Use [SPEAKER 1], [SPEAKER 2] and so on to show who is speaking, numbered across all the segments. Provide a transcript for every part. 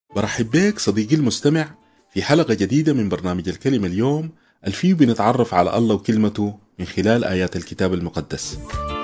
[SPEAKER 1] برحب بك صديقي المستمع في حلقة جديدة من برنامج الكلمة اليوم الفيه بنتعرف على الله وكلمته من خلال آيات الكتاب المقدس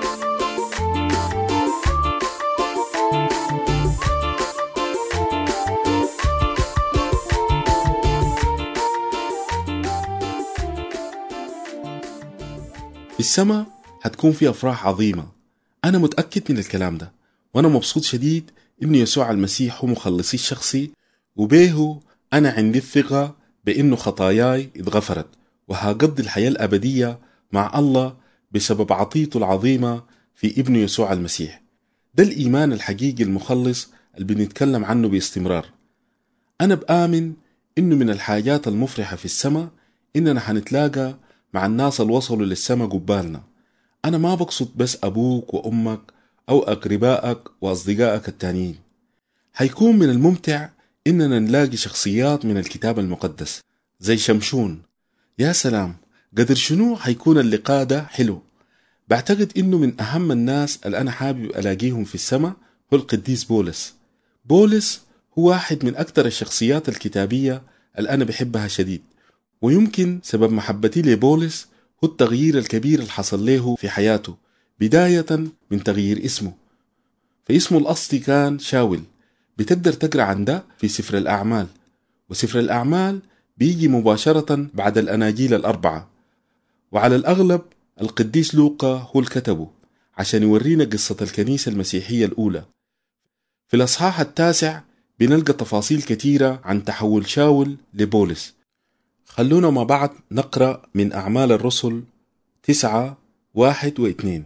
[SPEAKER 1] في السماء حتكون في أفراح عظيمة أنا متأكد من الكلام ده وأنا مبسوط شديد إنه يسوع المسيح هو مخلصي الشخصي وبيه أنا عندي الثقة بإنه خطاياي اتغفرت وهقضي الحياة الأبدية مع الله بسبب عطيته العظيمة في ابنه يسوع المسيح ده الإيمان الحقيقي المخلص اللي بنتكلم عنه باستمرار أنا بآمن إنه من الحاجات المفرحة في السماء إننا حنتلاقى مع الناس اللي وصلوا للسماء قبالنا أنا ما بقصد بس أبوك وأمك أو أقربائك وأصدقائك التانيين حيكون من الممتع إننا نلاقي شخصيات من الكتاب المقدس زي شمشون يا سلام قدر شنو حيكون اللقاء ده حلو بعتقد إنه من أهم الناس اللي أنا حابب ألاقيهم في السماء هو القديس بولس بولس هو واحد من أكثر الشخصيات الكتابية اللي أنا بحبها شديد ويمكن سبب محبتي لبولس هو التغيير الكبير اللي حصل له في حياته بداية من تغيير اسمه فاسمه الأصلي كان شاول بتقدر تقرأ عن ده في سفر الأعمال وسفر الأعمال بيجي مباشرة بعد الأناجيل الأربعة وعلى الأغلب القديس لوقا هو الكتبه عشان يورينا قصة الكنيسة المسيحية الأولى في الأصحاح التاسع بنلقى تفاصيل كثيرة عن تحول شاول لبولس خلونا مع بعض نقرأ من أعمال الرسل تسعة واحد واثنين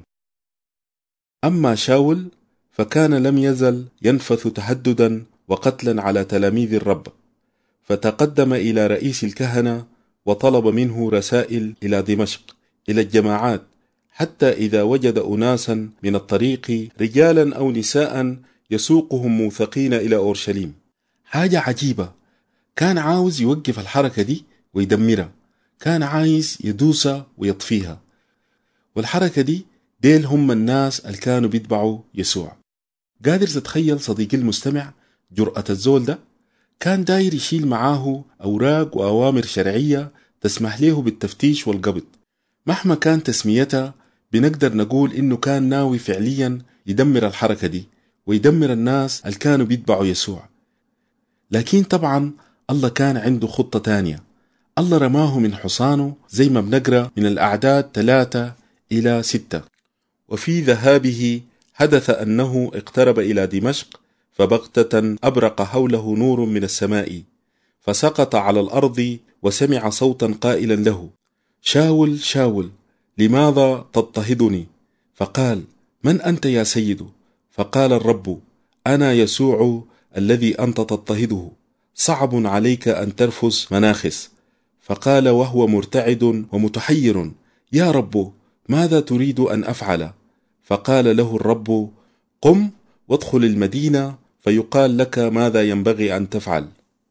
[SPEAKER 1] أما شاول فكان لم يزل ينفث تهددا وقتلا على تلاميذ الرب فتقدم إلى رئيس الكهنة وطلب منه رسائل إلى دمشق إلى الجماعات حتى إذا وجد أناسا من الطريق رجالا أو نساء يسوقهم موثقين إلى أورشليم حاجة عجيبة كان عاوز يوقف الحركة دي ويدمرها كان عايز يدوسها ويطفيها والحركة دي ديل هم الناس اللي كانوا بيتبعوا يسوع قادر تتخيل صديقي المستمع جرأة الزول ده كان داير يشيل معاه أوراق وأوامر شرعية تسمح له بالتفتيش والقبض مهما كان تسميتها بنقدر نقول إنه كان ناوي فعليا يدمر الحركة دي ويدمر الناس اللي كانوا بيتبعوا يسوع لكن طبعا الله كان عنده خطة تانية الله رماه من حصانه زي ما بنقرأ من الأعداد ثلاثة إلى ستة وفي ذهابه حدث أنه اقترب إلى دمشق فبغتة أبرق حوله نور من السماء فسقط على الأرض وسمع صوتا قائلا له شاول شاول لماذا تضطهدني فقال من أنت يا سيد فقال الرب أنا يسوع الذي أنت تضطهده صعب عليك أن ترفس مناخس فقال وهو مرتعد ومتحير يا رب ماذا تريد أن أفعل فقال له الرب قم وادخل المدينة فيقال لك ماذا ينبغي أن تفعل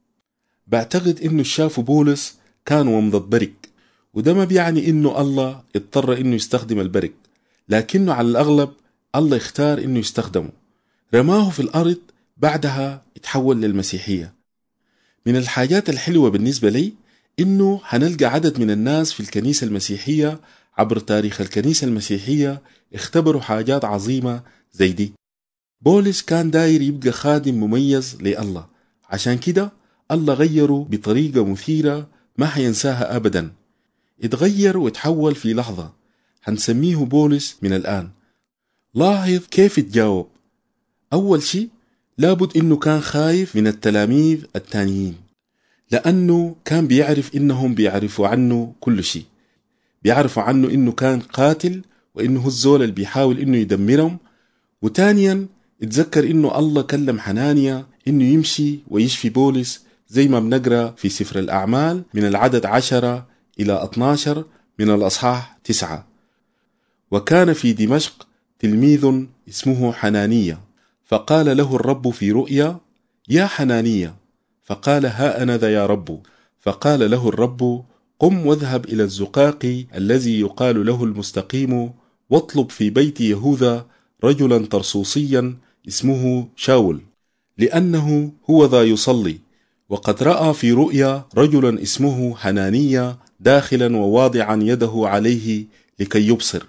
[SPEAKER 1] بعتقد إنه شاف بولس كان ومضة برك وده ما بيعني إنه الله اضطر إنه يستخدم البرك لكنه على الأغلب الله اختار إنه يستخدمه رماه في الأرض بعدها اتحول للمسيحية من الحاجات الحلوة بالنسبة لي إنه هنلقى عدد من الناس في الكنيسة المسيحية عبر تاريخ الكنيسة المسيحية اختبروا حاجات عظيمة زي دي بولس كان داير يبقى خادم مميز لله عشان كده الله غيره بطريقة مثيرة ما حينساها أبدا اتغير وتحول في لحظة هنسميه بولس من الآن لاحظ كيف تجاوب أول شيء لابد إنه كان خايف من التلاميذ التانيين لأنه كان بيعرف إنهم بيعرفوا عنه كل شيء بيعرفوا عنه إنه كان قاتل وإنه هو الزول اللي بيحاول إنه يدمرهم وتانيا اتذكر إنه الله كلم حنانيا إنه يمشي ويشفي بولس زي ما بنقرأ في سفر الأعمال من العدد عشرة إلى 12 من الأصحاح تسعة وكان في دمشق تلميذ اسمه حنانية فقال له الرب في رؤيا يا حنانية فقال ها أنا ذا يا رب فقال له الرب قم واذهب إلى الزقاق الذي يقال له المستقيم واطلب في بيت يهوذا رجلا ترسوسيا اسمه شاول لأنه هو ذا يصلي وقد رأى في رؤيا رجلا اسمه حنانية داخلا وواضعا يده عليه لكي يبصر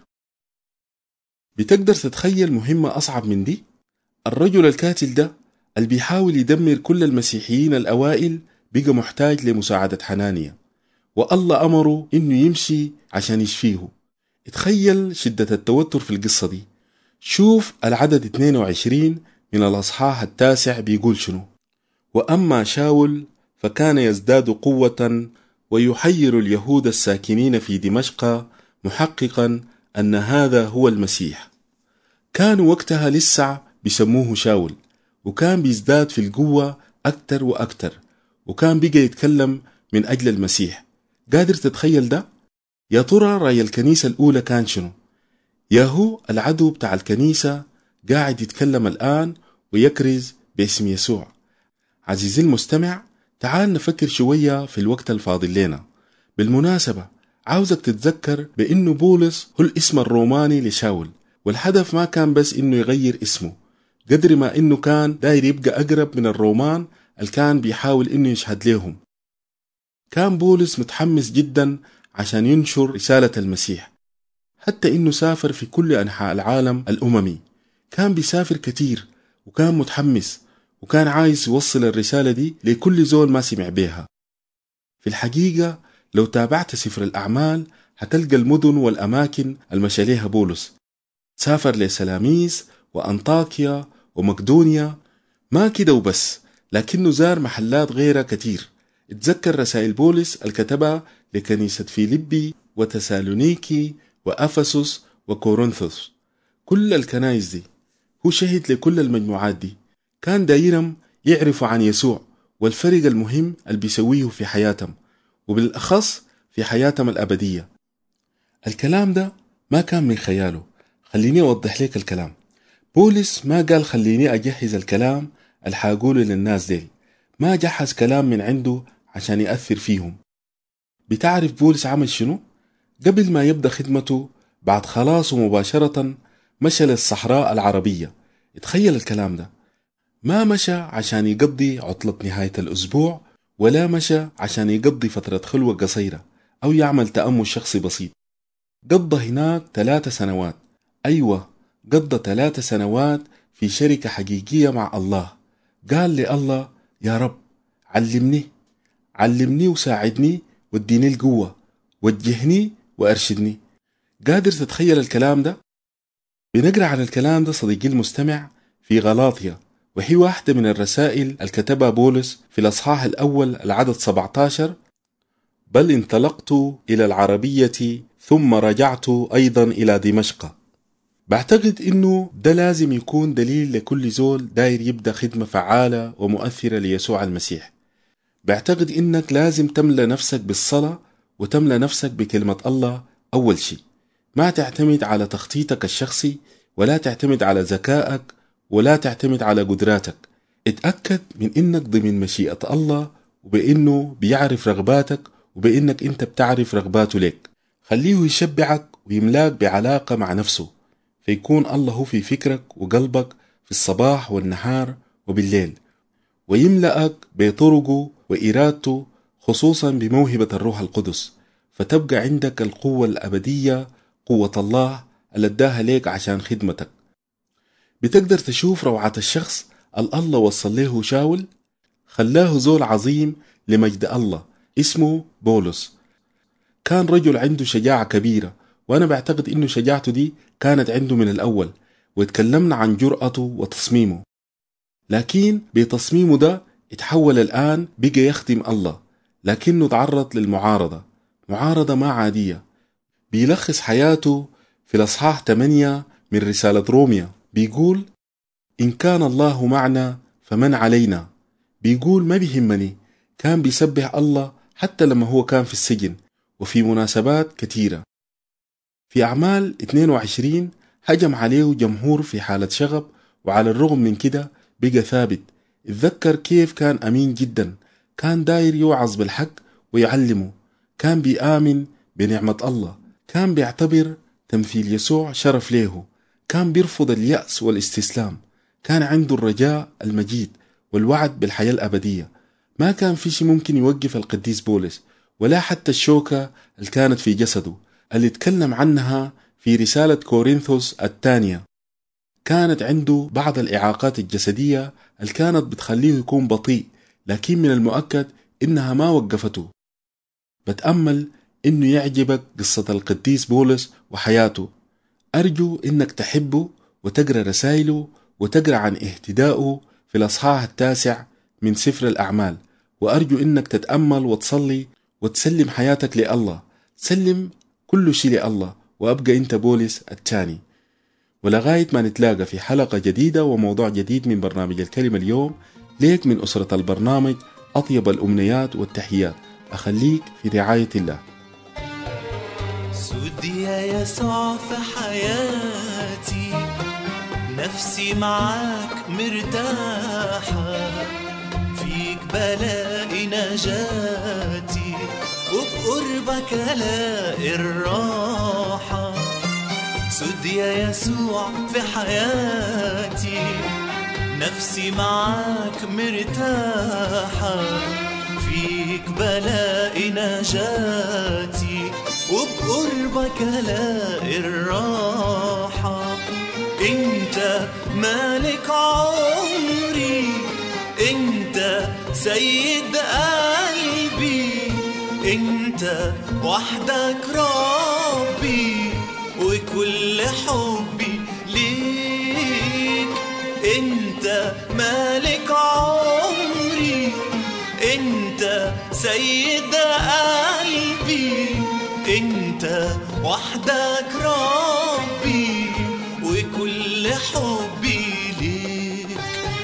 [SPEAKER 1] بتقدر تتخيل مهمة أصعب من دي؟ الرجل الكاتل ده اللي بيحاول يدمر كل المسيحيين الأوائل بقى محتاج لمساعدة حنانية والله أمره إنه يمشي عشان يشفيه تخيل شدة التوتر في القصة دي شوف العدد 22 من الأصحاح التاسع بيقول شنو وأما شاول فكان يزداد قوة ويحير اليهود الساكنين في دمشق محققا أن هذا هو المسيح كانوا وقتها لسه بيسموه شاول وكان بيزداد في القوة أكتر وأكتر وكان بيجي يتكلم من أجل المسيح قادر تتخيل ده؟ يا ترى رأي الكنيسة الأولى كان شنو؟ ياهو العدو بتاع الكنيسة قاعد يتكلم الآن ويكرز باسم يسوع عزيزي المستمع تعال نفكر شوية في الوقت الفاضل لنا بالمناسبة عاوزك تتذكر بأنه بولس هو الاسم الروماني لشاول والهدف ما كان بس انه يغير اسمه قدر ما انه كان داير يبقى اقرب من الرومان اللي كان بيحاول انه يشهد لهم كان بولس متحمس جدا عشان ينشر رسالة المسيح حتى انه سافر في كل انحاء العالم الاممي كان بيسافر كتير وكان متحمس وكان عايز يوصل الرسالة دي لكل زول ما سمع بيها في الحقيقة لو تابعت سفر الأعمال هتلقى المدن والأماكن المشى ليها بولس سافر لسلاميس وأنطاكيا ومقدونيا ما كده وبس لكنه زار محلات غيرها كتير اتذكر رسائل بولس الكتبها لكنيسة فيليبي وتسالونيكي وأفسس وكورنثوس كل الكنائس دي هو شهد لكل المجموعات دي كان دايرهم يعرفوا عن يسوع والفرق المهم اللي بيسويه في حياتهم وبالأخص في حياتهم الأبدية الكلام ده ما كان من خياله خليني أوضح لك الكلام بولس ما قال خليني أجهز الكلام اللي حاقوله للناس ديل ما جهز كلام من عنده عشان يأثر فيهم بتعرف بولس عمل شنو؟ قبل ما يبدأ خدمته بعد خلاصه مباشرة مشى للصحراء العربية تخيل الكلام ده ما مشى عشان يقضي عطلة نهاية الأسبوع ولا مشى عشان يقضي فترة خلوة قصيرة أو يعمل تأمل شخصي بسيط قضى هناك ثلاثة سنوات أيوة قضى ثلاثة سنوات في شركة حقيقية مع الله قال لله يا رب علمني علمني وساعدني واديني القوة وجهني وأرشدني قادر تتخيل الكلام ده؟ بنقرأ عن الكلام ده صديقي المستمع في غلاطيا وهي واحدة من الرسائل الكتبها بولس في الأصحاح الأول العدد 17 بل انطلقت إلى العربية ثم رجعت أيضا إلى دمشق بعتقد إنه ده لازم يكون دليل لكل زول داير يبدأ خدمة فعالة ومؤثرة ليسوع المسيح بعتقد إنك لازم تملى نفسك بالصلاة وتملى نفسك بكلمة الله أول شيء ما تعتمد على تخطيطك الشخصي ولا تعتمد على ذكائك ولا تعتمد على قدراتك اتأكد من إنك ضمن مشيئة الله وبإنه بيعرف رغباتك وبإنك أنت بتعرف رغباته لك خليه يشبعك ويملاك بعلاقة مع نفسه فيكون الله هو في فكرك وقلبك في الصباح والنهار وبالليل ويملأك بطرقه وإرادته خصوصا بموهبة الروح القدس فتبقى عندك القوة الأبدية قوة الله اللي اداها ليك عشان خدمتك بتقدر تشوف روعة الشخص اللي الله وصل له شاول خلاه زول عظيم لمجد الله اسمه بولس كان رجل عنده شجاعة كبيرة وأنا بعتقد إنه شجاعته دي كانت عنده من الأول وتكلمنا عن جرأته وتصميمه لكن بتصميمه ده اتحول الآن بقى يخدم الله لكنه تعرض للمعارضة معارضة ما عادية بيلخص حياته في الأصحاح 8 من رسالة روميا بيقول إن كان الله معنا فمن علينا بيقول ما بيهمني كان بيسبح الله حتى لما هو كان في السجن وفي مناسبات كثيرة في أعمال 22 هجم عليه جمهور في حالة شغب وعلى الرغم من كده بقى ثابت اتذكر كيف كان أمين جدا كان داير يوعظ بالحق ويعلمه كان بيآمن بنعمة الله كان بيعتبر تمثيل يسوع شرف له كان بيرفض اليأس والاستسلام كان عنده الرجاء المجيد والوعد بالحياة الأبدية ما كان في شي ممكن يوقف القديس بولس ولا حتى الشوكة اللي كانت في جسده اللي تكلم عنها في رسالة كورنثوس الثانية كانت عنده بعض الإعاقات الجسدية اللي كانت بتخليه يكون بطيء لكن من المؤكد إنها ما وقفته بتأمل إنه يعجبك قصة القديس بولس وحياته أرجو إنك تحبه وتقرأ رسائله وتقرأ عن اهتدائه في الأصحاح التاسع من سفر الأعمال وأرجو إنك تتأمل وتصلي وتسلم حياتك لله سلم كل شيء لله وأبقى أنت بولس الثاني ولغاية ما نتلاقى في حلقة جديدة وموضوع جديد من برنامج الكلمة اليوم ليك من أسرة البرنامج أطيب الأمنيات والتحيات أخليك في رعاية الله
[SPEAKER 2] سود يا يسوع في حياتي نفسي معاك مرتاحة فيك بلاقي نجاتي وبقربك الاقي الراحة سود يا يسوع في حياتي نفسي معاك مرتاحة فيك بلاقي نجاتي وبقربك الاقي الراحة انت مالك عمري انت سيد قلبي انت وحدك ربي وكل حبي ليك انت مالك عمري انت سيد قلبي انت وحدك ربي وكل حبي ليك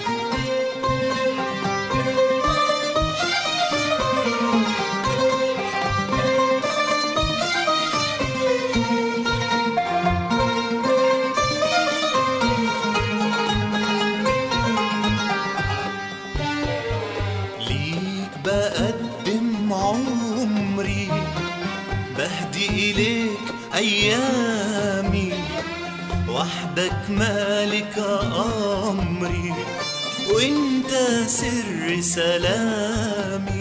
[SPEAKER 2] ليك بقدم عمري بهدي إليك أيامي وحدك مالك أمري وانت سر سلامي